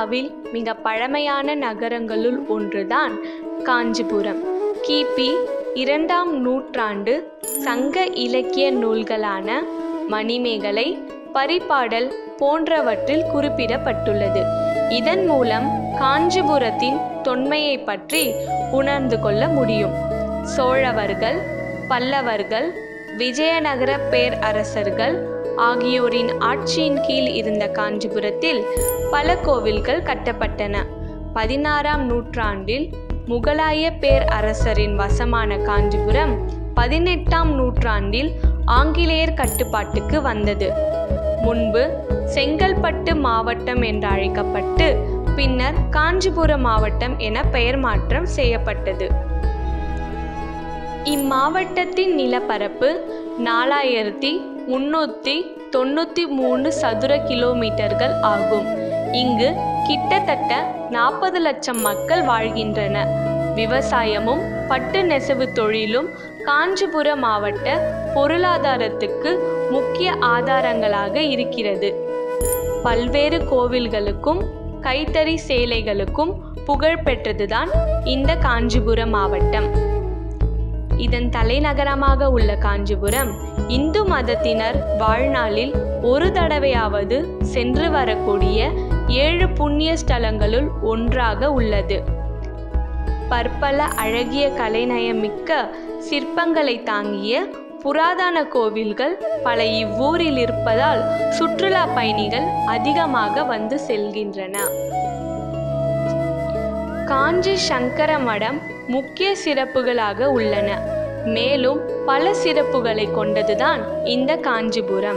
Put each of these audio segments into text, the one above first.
இந்தியாவில் மிக பழமையான நகரங்களுள் ஒன்றுதான் காஞ்சிபுரம் கிபி இரண்டாம் நூற்றாண்டு சங்க இலக்கிய நூல்களான மணிமேகலை பரிபாடல் போன்றவற்றில் குறிப்பிடப்பட்டுள்ளது இதன் மூலம் காஞ்சிபுரத்தின் தொன்மையை பற்றி உணர்ந்து கொள்ள முடியும் சோழவர்கள் பல்லவர்கள் விஜயநகர பேரரசர்கள் ஆகியோரின் ஆட்சியின் கீழ் இருந்த காஞ்சிபுரத்தில் பல கோவில்கள் கட்டப்பட்டன பதினாறாம் நூற்றாண்டில் முகலாய பேரரசரின் வசமான காஞ்சிபுரம் பதினெட்டாம் நூற்றாண்டில் ஆங்கிலேயர் கட்டுப்பாட்டுக்கு வந்தது முன்பு செங்கல்பட்டு மாவட்டம் என்று அழைக்கப்பட்டு பின்னர் காஞ்சிபுரம் மாவட்டம் என பெயர் மாற்றம் செய்யப்பட்டது இம்மாவட்டத்தின் நிலப்பரப்பு நாலாயிரத்தி முன்னூற்றி தொண்ணூற்றி மூணு சதுர கிலோமீட்டர்கள் ஆகும் இங்கு கிட்டத்தட்ட நாற்பது லட்சம் மக்கள் வாழ்கின்றன விவசாயமும் பட்டு நெசவு தொழிலும் காஞ்சிபுர மாவட்ட பொருளாதாரத்துக்கு முக்கிய ஆதாரங்களாக இருக்கிறது பல்வேறு கோவில்களுக்கும் கைத்தறி சேலைகளுக்கும் புகழ் பெற்றதுதான் இந்த காஞ்சிபுரம் மாவட்டம் இதன் தலைநகரமாக உள்ள காஞ்சிபுரம் இந்து மதத்தினர் வாழ்நாளில் ஒரு தடவையாவது சென்று வரக்கூடிய ஏழு புண்ணிய ஸ்தலங்களுள் ஒன்றாக உள்ளது பற்பல அழகிய கலைநயமிக்க சிற்பங்களை தாங்கிய புராதன கோவில்கள் பல இவ்வூரில் இருப்பதால் சுற்றுலா பயணிகள் அதிகமாக வந்து செல்கின்றன காஞ்சி சங்கர மடம் முக்கிய சிறப்புகளாக உள்ளன மேலும் பல சிறப்புகளை கொண்டதுதான் இந்த காஞ்சிபுரம்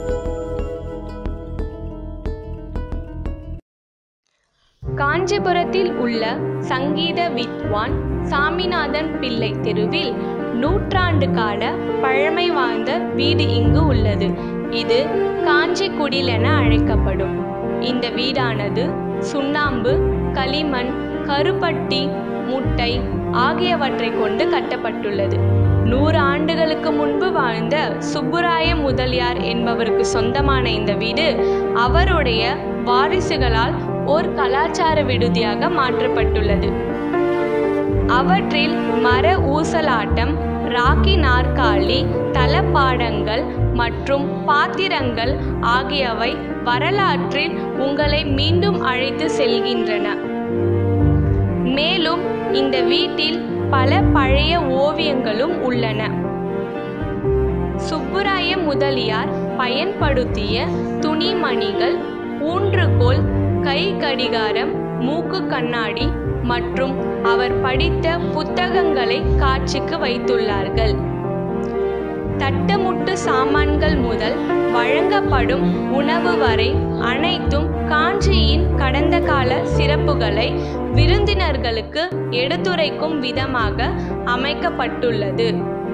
காஞ்சிபுரத்தில் உள்ள சங்கீத வித்வான் சாமிநாதன் பிள்ளை தெருவில் நூற்றாண்டு கால பழமை வாய்ந்த வீடு இங்கு உள்ளது இது காஞ்சி குடில் என அழைக்கப்படும் இந்த வீடானது சுண்ணாம்பு களிமண் கருப்பட்டி முட்டை ஆகியவற்றை கொண்டு கட்டப்பட்டுள்ளது நூறு ஆண்டுகளுக்கு முன்பு வாழ்ந்த சுப்புராய முதலியார் என்பவருக்கு சொந்தமான இந்த வீடு அவருடைய வாரிசுகளால் ஓர் கலாச்சார விடுதியாக மாற்றப்பட்டுள்ளது அவற்றில் மர ஊசலாட்டம் ராக்கி நாற்காலி தளபாடங்கள் மற்றும் பாத்திரங்கள் ஆகியவை வரலாற்றில் உங்களை மீண்டும் அழைத்து செல்கின்றன மேலும் இந்த வீட்டில் பல பழைய ஓவியங்களும் உள்ளன சுப்புராய முதலியார் பயன்படுத்திய துணிமணிகள் ஊன்றுகோல் கை கடிகாரம் மூக்கு கண்ணாடி மற்றும் அவர் படித்த புத்தகங்களை காட்சிக்கு வைத்துள்ளார்கள் தட்டமுட்டு சாமான்கள் முதல் வழங்கப்படும் உணவு வரை அனைத்தும் காஞ்சியின் கடந்த கால சிறப்புகளை விருந்தினர்களுக்கு எடுத்துரைக்கும் விதமாக அமைக்கப்பட்டுள்ளது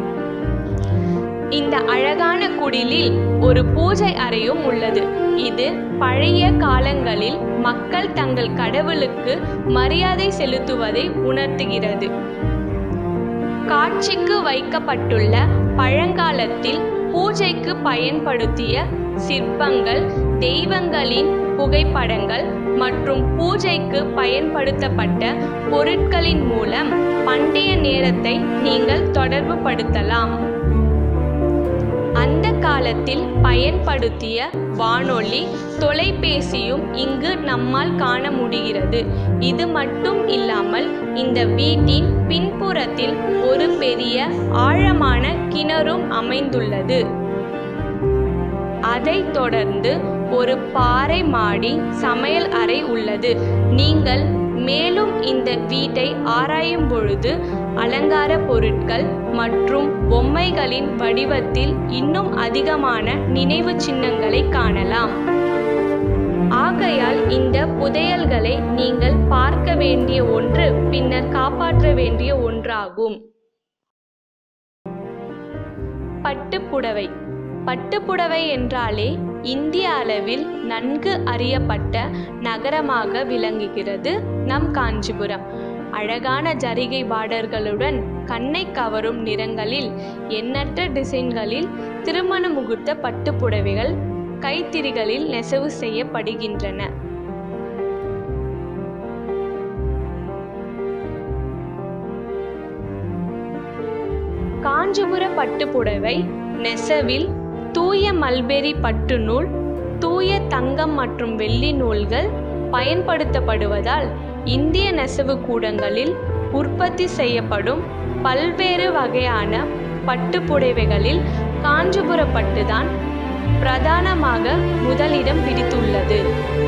இந்த அழகான குடிலில் ஒரு பூஜை அறையும் உள்ளது இது பழைய காலங்களில் மக்கள் தங்கள் கடவுளுக்கு மரியாதை செலுத்துவதை உணர்த்துகிறது காட்சிக்கு வைக்கப்பட்டுள்ள பழங்காலத்தில் பூஜைக்கு பயன்படுத்திய சிற்பங்கள் தெய்வங்களின் புகைப்படங்கள் மற்றும் பூஜைக்கு பயன்படுத்தப்பட்ட பொருட்களின் மூலம் பண்டைய நேரத்தை நீங்கள் தொடர்பு படுத்தலாம் அந்த காலத்தில் பயன்படுத்திய வானொலி தொலைபேசியும் இங்கு நம்மால் காண முடிகிறது இது மட்டும் இல்லாமல் இந்த வீட்டின் பின்புறத்தில் ஒரு பெரிய ஆழமான கிணறும் அமைந்துள்ளது அதைத் தொடர்ந்து ஒரு பாறை மாடி சமையல் அறை உள்ளது நீங்கள் மேலும் இந்த வீட்டை ஆராயும் பொழுது அலங்கார பொருட்கள் மற்றும் பொம்மைகளின் வடிவத்தில் இன்னும் அதிகமான நினைவு சின்னங்களை காணலாம் ஆகையால் இந்த புதையல்களை நீங்கள் பார்க்க வேண்டிய ஒன்று பின்னர் காப்பாற்ற வேண்டிய ஒன்றாகும் பட்டுப்புடவை பட்டுப்புடவை என்றாலே இந்திய அளவில் நன்கு அறியப்பட்ட நகரமாக விளங்குகிறது நம் காஞ்சிபுரம் அழகான ஜரிகை பார்டர்களுடன் கண்ணை கவரும் நிறங்களில் எண்ணற்ற டிசைன்களில் திருமண முகூர்த்த பட்டுப்புடவைகள் கைத்திரிகளில் நெசவு செய்யப்படுகின்றன காஞ்சிபுர பட்டுப்புடவை நெசவில் தூய மல்பெரி பட்டு நூல் தூய தங்கம் மற்றும் வெள்ளி நூல்கள் பயன்படுத்தப்படுவதால் இந்திய நெசவு கூடங்களில் உற்பத்தி செய்யப்படும் பல்வேறு வகையான பட்டுப்புடவைகளில் காஞ்சிபுர பட்டுதான் பிரதானமாக முதலிடம் பிடித்துள்ளது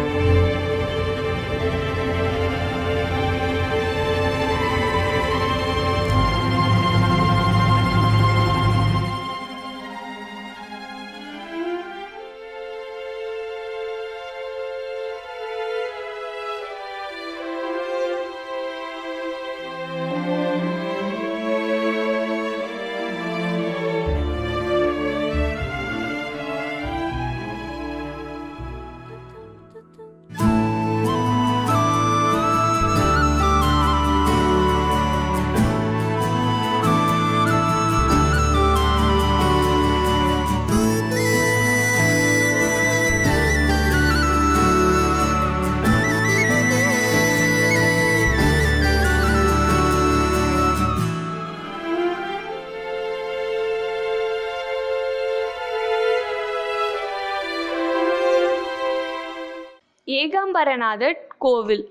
ஏகாம்பரநாதர் கோவில்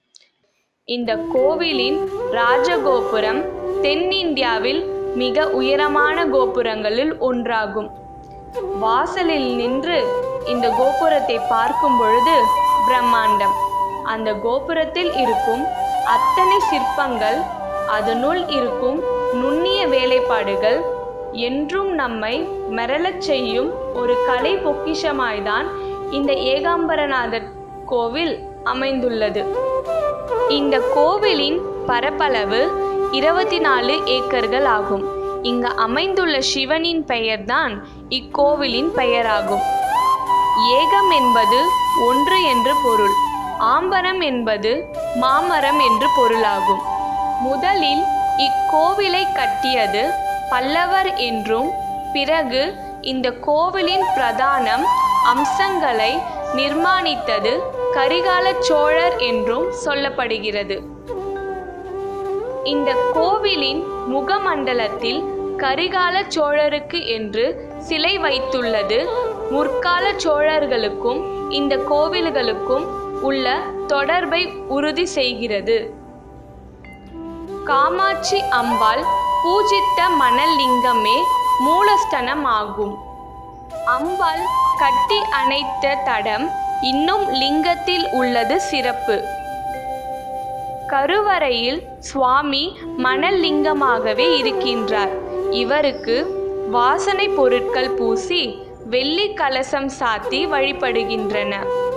இந்த கோவிலின் ராஜகோபுரம் தென்னிந்தியாவில் மிக உயரமான கோபுரங்களில் ஒன்றாகும் வாசலில் நின்று இந்த கோபுரத்தை பார்க்கும் பொழுது பிரம்மாண்டம் அந்த கோபுரத்தில் இருக்கும் அத்தனை சிற்பங்கள் அதனுள் இருக்கும் நுண்ணிய வேலைப்பாடுகள் என்றும் நம்மை மெரளச் செய்யும் ஒரு கலை பொக்கிஷமாய்தான் இந்த ஏகாம்பரநாதர் கோவில் அமைந்துள்ளது இந்த கோவிலின் பரப்பளவு இருபத்தி நாலு ஏக்கர்கள் ஆகும் இங்கு அமைந்துள்ள சிவனின் பெயர்தான் இக்கோவிலின் பெயராகும் ஏகம் என்பது ஒன்று என்று பொருள் ஆம்பரம் என்பது மாமரம் என்று பொருளாகும் முதலில் இக்கோவிலை கட்டியது பல்லவர் என்றும் பிறகு இந்த கோவிலின் பிரதானம் அம்சங்களை நிர்மாணித்தது கரிகால சோழர் என்றும் சொல்லப்படுகிறது இந்த கோவிலின் முகமண்டலத்தில் கரிகால சோழருக்கு என்று சிலை வைத்துள்ளது முற்கால சோழர்களுக்கும் இந்த கோவில்களுக்கும் உள்ள தொடர்பை உறுதி செய்கிறது காமாட்சி அம்பாள் பூஜித்த மணல் லிங்கமே மூலஸ்தனம் ஆகும் அம்பாள் கட்டி அணைத்த தடம் இன்னும் லிங்கத்தில் உள்ளது சிறப்பு கருவறையில் சுவாமி மணல் லிங்கமாகவே இருக்கின்றார் இவருக்கு வாசனை பொருட்கள் பூசி வெள்ளி கலசம் சாத்தி வழிபடுகின்றன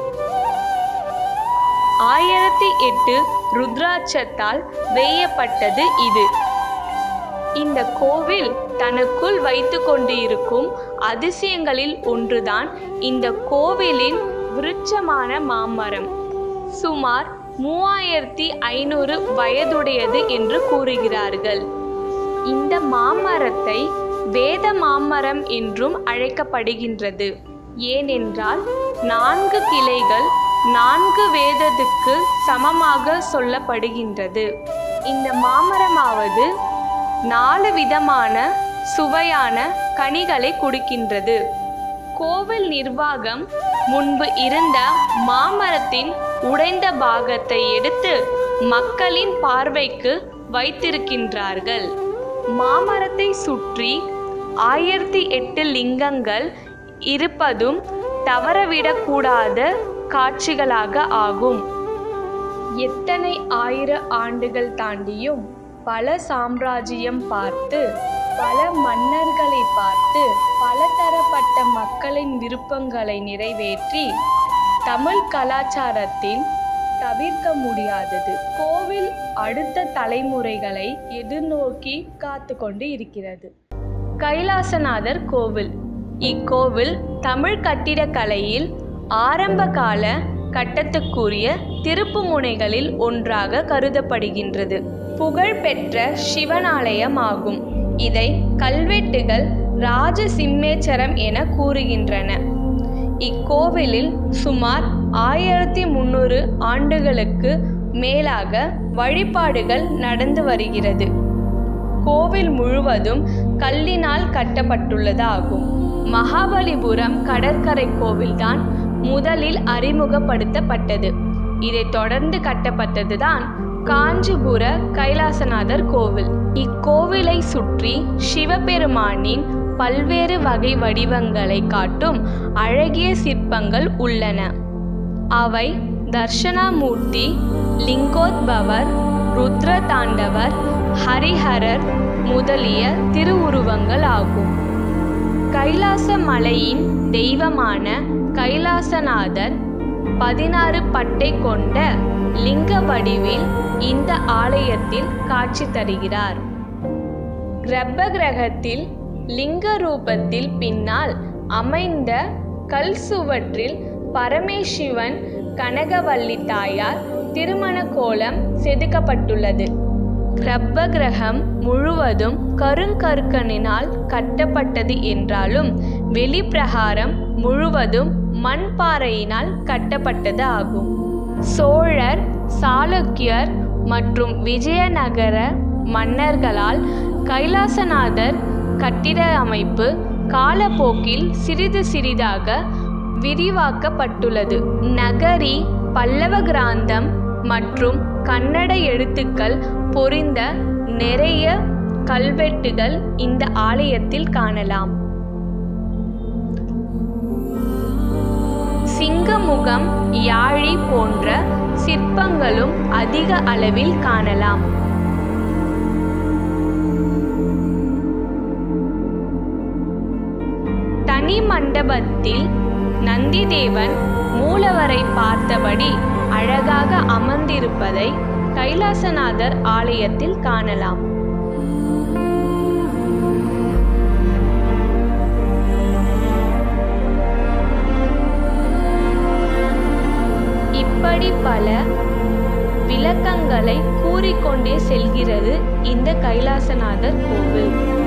ஆயிரத்தி எட்டு ருத்ராட்சத்தால் வேயப்பட்டது இது இந்த கோவில் தனக்குள் வைத்து கொண்டு இருக்கும் அதிசயங்களில் ஒன்றுதான் இந்த கோவிலின் விருட்சமான மாமரம் சுமார் மூவாயிரத்தி ஐநூறு வயதுடையது என்று கூறுகிறார்கள் இந்த மாமரத்தை வேத மாமரம் என்றும் அழைக்கப்படுகின்றது ஏனென்றால் நான்கு கிளைகள் நான்கு வேதத்துக்கு சமமாக சொல்லப்படுகின்றது இந்த மாமரமாவது நாலு விதமான சுவையான கனிகளை கொடுக்கின்றது கோவில் நிர்வாகம் முன்பு இருந்த மாமரத்தின் உடைந்த பாகத்தை எடுத்து மக்களின் பார்வைக்கு வைத்திருக்கின்றார்கள் மாமரத்தை சுற்றி ஆயிரத்தி எட்டு லிங்கங்கள் இருப்பதும் தவறவிடக்கூடாத காட்சிகளாக ஆகும் எத்தனை ஆயிர ஆண்டுகள் தாண்டியும் பல சாம்ராஜ்யம் பார்த்து பல மன்னர்களை பார்த்து பலதரப்பட்ட மக்களின் விருப்பங்களை நிறைவேற்றி தமிழ் கலாச்சாரத்தின் தவிர்க்க முடியாதது கோவில் அடுத்த தலைமுறைகளை எதிர்நோக்கி காத்து கொண்டு இருக்கிறது கைலாசநாதர் கோவில் இக்கோவில் தமிழ் கட்டிடக்கலையில் ஆரம்பகால கட்டத்துக்குரிய திருப்பு முனைகளில் ஒன்றாக கருதப்படுகின்றது புகழ்பெற்ற சிவனாலயம் ஆகும் இதை கல்வெட்டுகள் ராஜசிம்மேச்சரம் என கூறுகின்றன இக்கோவிலில் சுமார் ஆயிரத்தி முந்நூறு ஆண்டுகளுக்கு மேலாக வழிபாடுகள் நடந்து வருகிறது கோவில் முழுவதும் கல்லினால் கட்டப்பட்டுள்ளது ஆகும் மகாபலிபுரம் கடற்கரை கோவில்தான் முதலில் அறிமுகப்படுத்தப்பட்டது இதைத் தொடர்ந்து கட்டப்பட்டதுதான் காஞ்சிபுர கைலாசநாதர் கோவில் இக்கோவிலை சுற்றி சிவபெருமானின் பல்வேறு வகை வடிவங்களை காட்டும் அழகிய சிற்பங்கள் உள்ளன அவை தர்ஷனாமூர்த்தி லிங்கோத்பவர் ருத்ர தாண்டவர் ஹரிஹரர் முதலிய திருவுருவங்கள் ஆகும் கைலாச மலையின் தெய்வமான கைலாசநாதர் பதினாறு பட்டை கொண்ட லிங்க வடிவில் இந்த ஆலயத்தில் காட்சி தருகிறார் கிரப்ப கிரகத்தில் லிங்க ரூபத்தில் பின்னால் அமைந்த கல் சுவற்றில் பரமேசிவன் கனகவல்லி தாயார் திருமண கோலம் செதுக்கப்பட்டுள்ளது கிரப்ப கிரகம் முழுவதும் கருங்கற்கனினால் கட்டப்பட்டது என்றாலும் வெளிப்பிரகாரம் முழுவதும் மண் பாறையினால் கட்டப்பட்டது ஆகும் சோழர் சாளுக்கியர் மற்றும் விஜயநகர மன்னர்களால் கைலாசநாதர் கட்டிட அமைப்பு காலப்போக்கில் சிறிது சிறிதாக விரிவாக்கப்பட்டுள்ளது நகரி பல்லவ கிராந்தம் மற்றும் கன்னட எழுத்துக்கள் பொறிந்த நிறைய கல்வெட்டுகள் இந்த ஆலயத்தில் காணலாம் சிங்கமுகம் யாழி போன்ற சிற்பங்களும் அதிக அளவில் காணலாம் தனி மண்டபத்தில் நந்திதேவன் மூலவரை பார்த்தபடி அழகாக அமர்ந்திருப்பதை கைலாசநாதர் ஆலயத்தில் காணலாம் இப்படி பல விளக்கங்களை கூறிக்கொண்டே செல்கிறது இந்த கைலாசநாதர் கோவில்